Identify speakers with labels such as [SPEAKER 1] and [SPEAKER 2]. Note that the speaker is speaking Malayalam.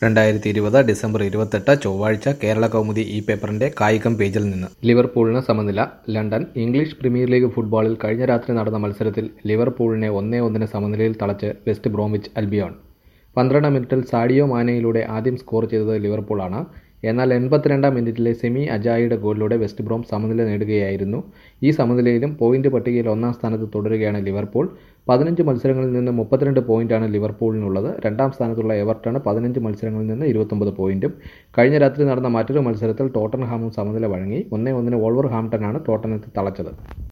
[SPEAKER 1] രണ്ടായിരത്തി ഇരുപത് ഡിസംബർ ഇരുപത്തെട്ട് ചൊവ്വാഴ്ച കേരള കൗമുദി ഈ പേപ്പറിന്റെ കായികം പേജിൽ നിന്ന് ലിവർപൂളിന് സമനില ലണ്ടൻ ഇംഗ്ലീഷ് പ്രീമിയർ ലീഗ് ഫുട്ബോളിൽ കഴിഞ്ഞ രാത്രി നടന്ന മത്സരത്തിൽ ലിവർപൂളിനെ ഒന്നേ ഒന്നിന് സമനിലയിൽ തളച്ച് വെസ്റ്റ് ബ്രോമിച്ച് അൽബിയോൺ പന്ത്രണ്ടാം മിനിറ്റിൽ സാഡിയോ മാനയിലൂടെ ആദ്യം സ്കോർ ചെയ്തത് ലിവർപൂളാണ് എന്നാൽ എൺപത്തിരണ്ടാം മിനിറ്റിലെ സെമി അജായിയുടെ ഗോളിലൂടെ വെസ്റ്റ് ബ്രോം സമനില നേടുകയായിരുന്നു ഈ സമനിലയിലും പോയിന്റ് പട്ടികയിൽ ഒന്നാം സ്ഥാനത്ത് തുടരുകയാണ് ലിവർപൂൾ പതിനഞ്ച് മത്സരങ്ങളിൽ നിന്ന് മുപ്പത്തിരണ്ട് പോയിന്റാണ് ലിവർപൂളിനുള്ളത് രണ്ടാം സ്ഥാനത്തുള്ള എവർട്ടണ് പതിനഞ്ച് മത്സരങ്ങളിൽ നിന്ന് ഇരുപത്തൊമ്പത് പോയിന്റും കഴിഞ്ഞ രാത്രി നടന്ന മറ്റൊരു മത്സരത്തിൽ ടോട്ടൻഹാമും സമനില വഴങ്ങി ഒന്നേ ഒന്നിന് വോൾവർ ഹാംപ്ടനാണ് ടോട്ടനത്തെ തളച്ചത്